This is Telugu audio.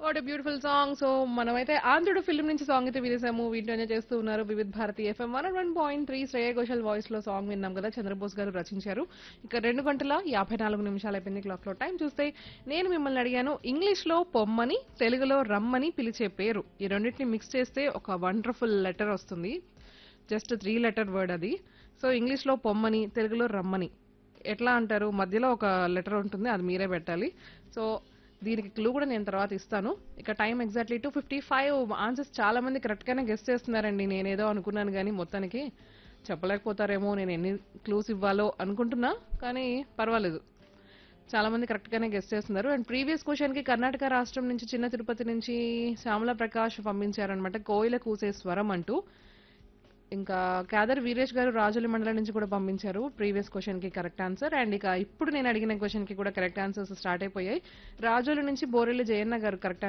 what a beautiful song so మనమైతే ఆంధ్రుడు ఫిల్మ్ నుంచి సాంగ్ అయితే వినేసాము వీటిలోనే చేస్తూ ఉన్నారు Vividh Bharati FM one one point three Shreya Ghoshal voice లో సాంగ్ విన్నాం కదా చంద్రబోస్ గారు రచించారు ఇక రెండు గంటల యాభై నాలుగు నిమిషాలు అయిపోయింది క్లాక్ లో టైం చూస్తే నేను మిమ్మల్ని అడిగాను ఇంగ్లీష్ లో పొమ్మని తెలుగులో రమ్మని పిలిచే పేరు ఈ రెండింటిని మిక్స్ చేస్తే ఒక వండర్ఫుల్ లెటర్ వస్తుంది జస్ట్ త్రీ లెటర్ వర్డ్ అది సో ఇంగ్లీష్ లో పొమ్మని తెలుగులో రమ్మని ఎట్లా అంటారు మధ్యలో ఒక లెటర్ ఉంటుంది అది మీరే పెట్టాలి సో దీనికి క్లూ కూడా నేను తర్వాత ఇస్తాను ఇక time exactly two fifty five answers చాలా మంది కరెక్ట్ గానే గెస్ట్ చేస్తున్నారండి నేనేదో అనుకున్నాను కానీ మొత్తానికి చెప్పలేకపోతారేమో నేను ఎన్ని క్లూస్ ఇవ్వాలో అనుకుంటున్నా కానీ పర్వాలేదు చాలా మంది కరెక్ట్ గానే గెస్ట్ చేస్తున్నారు అండ్ ప్రీవియస్ క్వశ్చన్ కి కర్ణాటక రాష్ట్రం నుంచి చిన్న తిరుపతి నుంచి శ్యామల ప్రకాష్ పంపించారనమాట కోయిల కూసే స్వరం అంటూ ఇంకా కేదర్ వీరేష్ గారు రాజుల మండలం నుంచి కూడా పంపించారు ప్రీవియస్ క్వశ్చన్ కి కరెక్ట్ ఆన్సర్ అండ్ ఇక ఇప్పుడు నేను అడిగిన క్వశ్చన్ కి కూడా కరెక్ట్ ఆన్సర్స్ స్టార్ట్ అయిపోయాయి రాజుల నుంచి బోరెల్లి జయన్న గారు కరెక్ట్